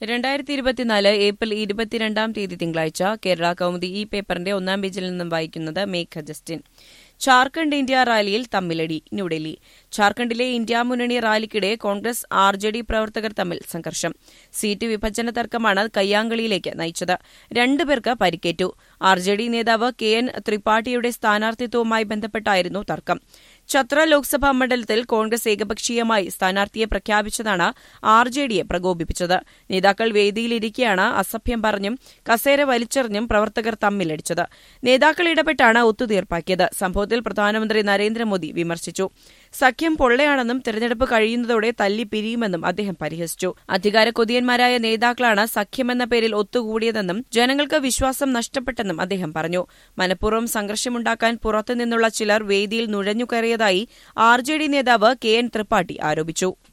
രണ്ടായിരത്തി ഇരുപത്തിനാല് ഏപ്രിൽ ഇരുപത്തിരണ്ടാം തീയതി തിങ്കളാഴ്ച കേരള കൗമുദി ഈ പേപ്പറിന്റെ ഒന്നാം പേജിൽ നിന്നും വായിക്കുന്നത് മേഘ ജസ്റ്റിൻ ജാർഖണ്ഡ് ഇന്ത്യ റാലിയിൽ തമ്മിലടി ന്യൂഡൽഹി ജാർഖണ്ഡിലെ ഇന്ത്യ മുന്നണി റാലിക്കിടെ കോൺഗ്രസ് ആർ ജെ ഡി പ്രവർത്തകർ തമ്മിൽ സംഘർഷം സീറ്റ് വിഭജന തർക്കമാണ് കയ്യാങ്കളിയിലേക്ക് നയിച്ചത് രണ്ടുപേർക്ക് പരിക്കേറ്റു ആർ ജെ ഡി നേതാവ് കെ എൻ ത്രിപാഠിയുടെ സ്ഥാനാർത്ഥിത്വവുമായി ബന്ധപ്പെട്ടായിരുന്നു തർക്കം ഛത്ര ലോക്സഭാ മണ്ഡലത്തിൽ കോൺഗ്രസ് ഏകപക്ഷീയമായി സ്ഥാനാർത്ഥിയെ പ്രഖ്യാപിച്ചതാണ് ആർ ജെ ഡിയെ പ്രകോപിപ്പിച്ചത് നേതാക്കൾ വേദിയിലിരിക്കെയാണ് അസഭ്യം പറഞ്ഞും കസേര വലിച്ചെറിഞ്ഞും പ്രവർത്തകർ തമ്മിലടിച്ചത് നേതാക്കൾ ഇടപെട്ടാണ് ഒത്തുതീർപ്പാക്കിയത് സംഭവത്തിൽ പ്രധാനമന്ത്രി നരേന്ദ്രമോദി വിമർശിച്ചു സഖ്യം പൊള്ളയാണെന്നും തെരഞ്ഞെടുപ്പ് കഴിയുന്നതോടെ തല്ലി പിരിയുമെന്നും അദ്ദേഹം പരിഹസിച്ചു അധികാര കൊതിയന്മാരായ നേതാക്കളാണ് സഖ്യമെന്ന പേരിൽ ഒത്തുകൂടിയതെന്നും ജനങ്ങൾക്ക് വിശ്വാസം നഷ്ടപ്പെട്ടെന്നും അദ്ദേഹം പറഞ്ഞു മനഃപൂർവ്വം സംഘർഷമുണ്ടാക്കാൻ പുറത്തുനിന്നുള്ള ചിലർ വേദിയിൽ നുഴഞ്ഞുകയറിയതായി ആർ ജെ ഡി നേതാവ് കെ എൻ ത്രിപാഠി ആരോപിച്ചു